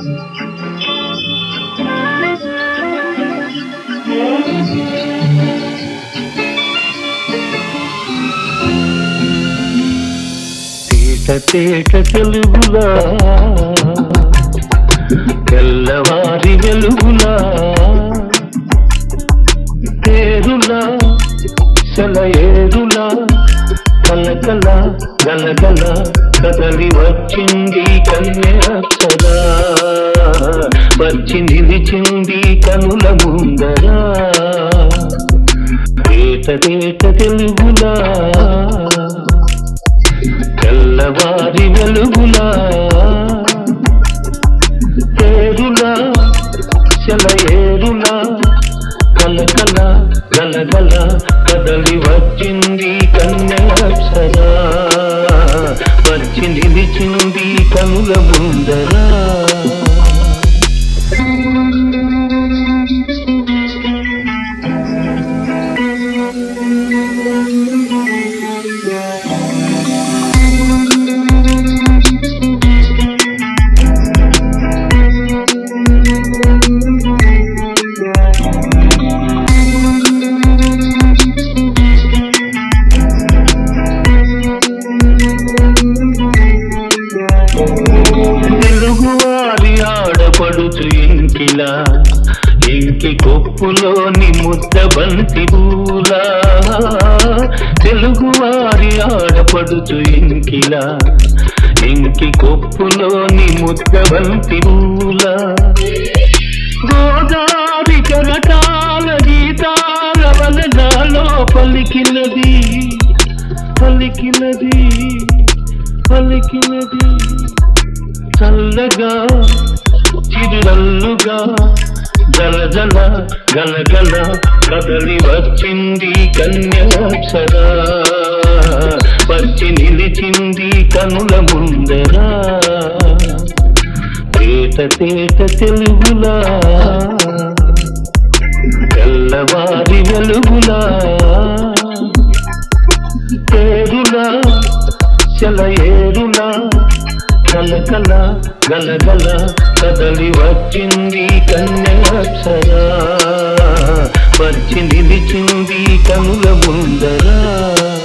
తేట తేట తెలుగులా తెల్లవారి వెలుగులా పేరులా సెలయేరులా కలకల గలగల కదలి వచ్చింది కన్యక్షరా వచ్చి నిలిచింది కనుల ముందరా తేట తేట తెలుగులా తెల్లవారి వెలుగులా పేరులా సెలయేరులా కలకల గలగల కదలి వచ్చింది కన్యాక్షరా వచ్చి నిలిచింది కనుల ముందరా తెలుగువారి ఆడపడుచు ఇంకిలా ఇంకి కొప్పులోని ముద్ద బంతి పూలా తెలుగువారి ఆడపడుచు ఇంకిలా ఇంకి కొప్పులోని ముద్ద బంతి పూలా గోదావరి కరటాల గీతాల వలనాలో పలికినది పలికినది పలికినది చల్లగా చిరునల్లుగా జల జల గలగల కదలి వచ్చింది కన్యాక్షరా వచ్చి నిలిచింది కనుల ముందరా తేట తేట తెలుగులా తెల్లవారి వెలుగులా పేరులా సెలయేరులా కలకల గలగల కదలి వచ్చింది కన్యాక్షరా వచ్చి నిలిచింది కనుల ముందరా